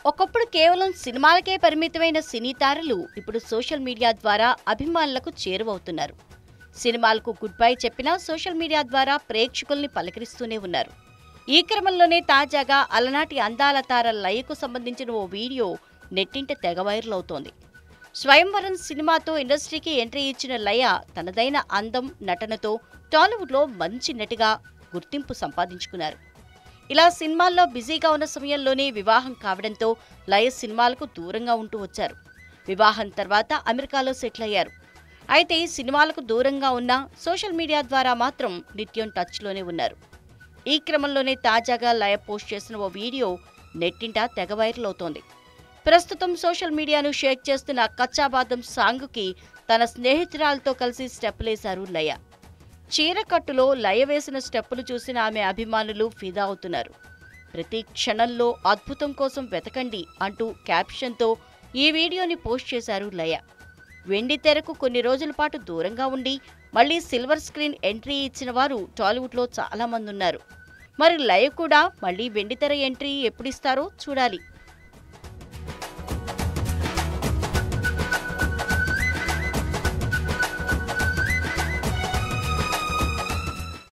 ఒకప్పుడు కేవలం సినిమాలకే పరిమితమైన సినీ తారలు ఇప్పుడు సోషల్ మీడియా ద్వారా అభిమానులకు చేరువవుతున్నారు సినిమాలకు గుడ్ బై చెప్పినా సోషల్ మీడియా ద్వారా ప్రేక్షకుల్ని పలకరిస్తూనే ఉన్నారు ఈ క్రమంలోనే తాజాగా అలనాటి అందాల తార లయకు సంబంధించిన ఓ వీడియో నెట్టింట తెగ వైరల్ అవుతోంది స్వయంవరం సినిమాతో ఇండస్ట్రీకి ఎంట్రీ ఇచ్చిన లయ తనదైన అందం నటనతో టాలీవుడ్లో మంచి నటిగా గుర్తింపు సంపాదించుకున్నారు ఇలా సినిమాల్లో బిజీగా ఉన్న సమయంలోనే వివాహం కావడంతో లయ సినిమాలకు దూరంగా ఉంటూ వచ్చారు వివాహం తర్వాత అమెరికాలో సెటిల్ అయ్యారు అయితే సినిమాలకు దూరంగా ఉన్న సోషల్ మీడియా ద్వారా మాత్రం నిత్యం టచ్లోనే ఉన్నారు ఈ క్రమంలోనే తాజాగా లయ పోస్ట్ చేసిన ఓ వీడియో నెట్టింట తెగ వైరల్ అవుతోంది ప్రస్తుతం సోషల్ మీడియాను షేక్ చేస్తున్న కచ్చాబాదం సాంగ్కి తన స్నేహితురాలతో కలిసి స్టెప్పులేశారు లయ చీరకట్టులో లయ వేసిన స్టెప్పులు చూసిన ఆమె అభిమానులు ఫిదా అవుతున్నారు ప్రతి క్షణంలో అద్భుతం కోసం వెతకండి అంటూ క్యాప్షన్తో ఈ వీడియోని పోస్ట్ చేశారు లయ వెండి తెరకు కొన్ని రోజుల పాటు దూరంగా ఉండి మళ్ళీ సిల్వర్ స్క్రీన్ ఎంట్రీ ఇచ్చిన వారు టాలీవుడ్లో చాలా మంది ఉన్నారు మరి లయ కూడా మళ్ళీ వెండితెర ఎంట్రీ ఎప్పుడిస్తారో చూడాలి